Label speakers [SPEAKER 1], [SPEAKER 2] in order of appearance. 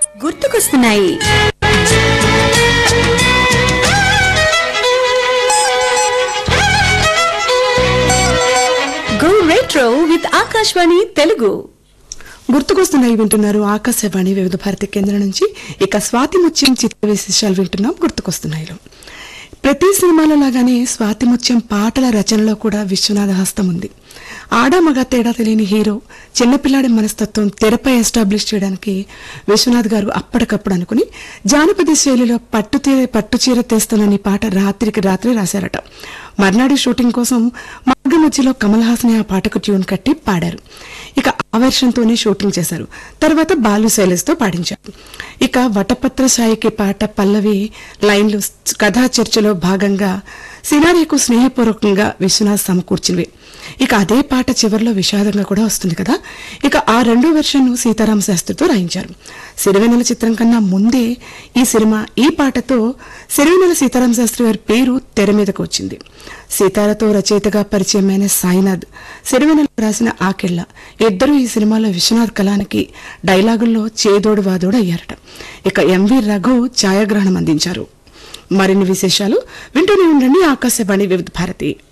[SPEAKER 1] గుర్తుకొస్తున్నాయి go retro with Akashvani Telugu
[SPEAKER 2] గుర్తుకొస్తున్నాయి వింటున్నారు ఆకాశవాణి వివిధ భారతి కేంద్రం నుంచి ఇక స్వాతి ముత్యం చిత్ర విశేషాలు వింటున్నాం గుర్తుకొస్తున్నాయిలో ప్రతి సినిమాలో లాగానే స్వాతి ముత్యం పాటల రచనలో కూడా విశ్వనాథ హస్తం ఉంది ఆడ మగ తేడా తెలియని హీరో చిన్నపిల్లాడి మనస్తత్వం తెరపై ఎస్టాబ్లిష్ చేయడానికి విశ్వనాథ్ గారు అప్పటికప్పుడు అనుకుని జానపద శైలిలో పట్టు తీర పట్టు చీర తెస్తానని పాట రాత్రికి రాత్రి రాశారట మర్నాడు షూటింగ్ కోసం మార్గ మధ్యలో కమల్ హాసన్ ఆ పాటకు ట్యూన్ కట్టి పాడారు ఇక ఆ వెర్షన్తోనే షూటింగ్ చేశారు తర్వాత బాలు శైలజ్తో పాడించారు ఇక వటపత్ర సాయికి పాట పల్లవి లైన్లు కథా చర్చలో భాగంగా సినారీకు స్నేహపూర్వకంగా విశ్వనాథ్ సమకూర్చినవి ఇక అదే పాట చివరిలో విషాదంగా కూడా వస్తుంది కదా ఇక ఆ రెండో వెర్షన్ సీతారామ శాస్త్రితో రాయించారు సిరివెన్నెల చిత్రం కన్నా ముందే ఈ సినిమా ఈ పాటతో సిరివెన్నెల సీతారామ శాస్త్రి గారి పేరు తెర మీదకు వచ్చింది సీతారతో రచయితగా పరిచయమైన సాయినాథ్ సిరివెన్నెల రాసిన ఆకెళ్ళ ఇద్దరు ఈ సినిమాలో విశ్వనాథ్ కళానికి డైలాగుల్లో చేదోడు వాదోడు అయ్యారట ఇక ఎంవి రఘు ఛాయాగ్రహణం అందించారు మరిన్ని విశేషాలు వింటూనే ఉండండి ఆకాశవాణి వివిధ భారతి